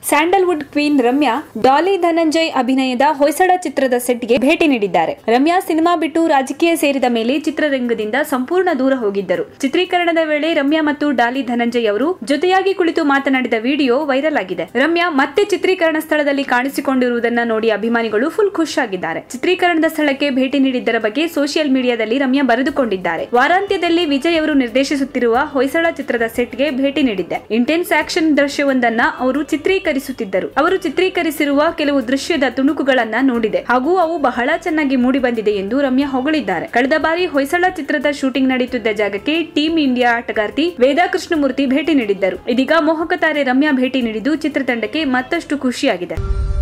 Sandalwood queen Ramya Daali Dhananjay ಅಭಿನಯದ ಹೊಯ್ಸಳ ಚಿತ್ರದ ಸೆಟ್ಗೆ ಭೇಟಿ ನೀಡಿದ್ದಾರೆ ರಮ್ಯಾ ಸಿನಿಮಾ ಬಿಟ್ಟು ರಾಜಕೀಯ ಸೇರಿದ ಮೇಲೆ ಚಿತ್ರರಂಗದಿಂದ ಸಂಪೂರ್ಣ ದೂರ ಹೋಗಿದ್ದರು ಚಿತ್ರೀಕರಣದ ವೇಳೆ ರಮ್ಯಾ ಮತ್ತು ಡಾಲಿ ಧನಂಜಯ್ ಅವರು ಜೊತೆಯಾಗಿ ಕುಳಿತು ಮಾತನಾಡಿದ ವಿಡಿಯೋ ವೈರಲ್ ಆಗಿದೆ ರಮ್ಯಾ ಮತ್ತೆ ಚಿತ್ರೀಕರಣ ಸ್ಥಳದಲ್ಲಿ ಕಾಣಿಸಿಕೊಂಡಿರುವುದನ್ನ ನೋಡಿ ಅಭಿಮಾನಿಗಳು ಫುಲ್ ಖುಷಿಯಾಗಿದ್ದಾರೆ ಚಿತ್ರೀಕರಣದ ಸ್ಥಳಕ್ಕೆ ಭೇಟಿ ನೀಡಿದ್ದರ ಬಗ್ಗೆ ಸೋಷಿಯಲ್ ಮೀಡಿಯಾದಲ್ಲಿ ರಮ್ಯಾ ಬರೆದುಕೊಂಡಿದ್ದಾರೆ ವಾರಾಂತ್ಯದಲ್ಲಿ ವಿಜಯ್ ಅವರು ನಿರ್ದೇಶಿಸುತ್ತಿರುವ ಹೊಯ್ಸಳ ಚಿತ್ರದ ಸೆಟ್ಗೆ ಭೇಟಿ ನೀಡಿದ್ದೆ ಇಂಟೆನ್ಸ್ ಆಕ್ಷನ್ ದೃಶ್ಯವೊಂದನ್ನ ಅವರು ಚಿತ್ರೀಕರಿಸುತ್ತಿದ್ದರು ಅವರು ಚಿತ್ರೀಕರಿಸಿರುವ ಕೆಲವು ದೃಶ್ಯದ ತುಣುಕುಗಳನ್ನ ನೋಡಿದೆ ಹಾಗೂ ಅವು ಬಹಳ ಚೆನ್ನಾಗಿ ಮೂಡಿ ಬಂದಿದೆ ಎಂದು ರಮ್ಯಾ ಹೊಗಳಿದ್ದಾರೆ ಕಳೆದ ಬಾರಿ ಹೊಯ್ಸಳ ಚಿತ್ರದ ಶೂಟಿಂಗ್ ನಡೆಯುತ್ತಿದ್ದ ಜಾಗಕ್ಕೆ ಟೀಮ್ ಇಂಡಿಯಾ ಆಟಗಾರ್ತಿ ವೇದಾ ಕೃಷ್ಣಮೂರ್ತಿ ಭೇಟಿ ನೀಡಿದ್ದರು ಇದೀಗ ಮೋಹಕ ತಾರೆ ರಮ್ಯಾ ಭೇಟಿ ನೀಡಿದ್ದು ಚಿತ್ರತಂಡಕ್ಕೆ ಮತ್ತಷ್ಟು ಖುಷಿಯಾಗಿದೆ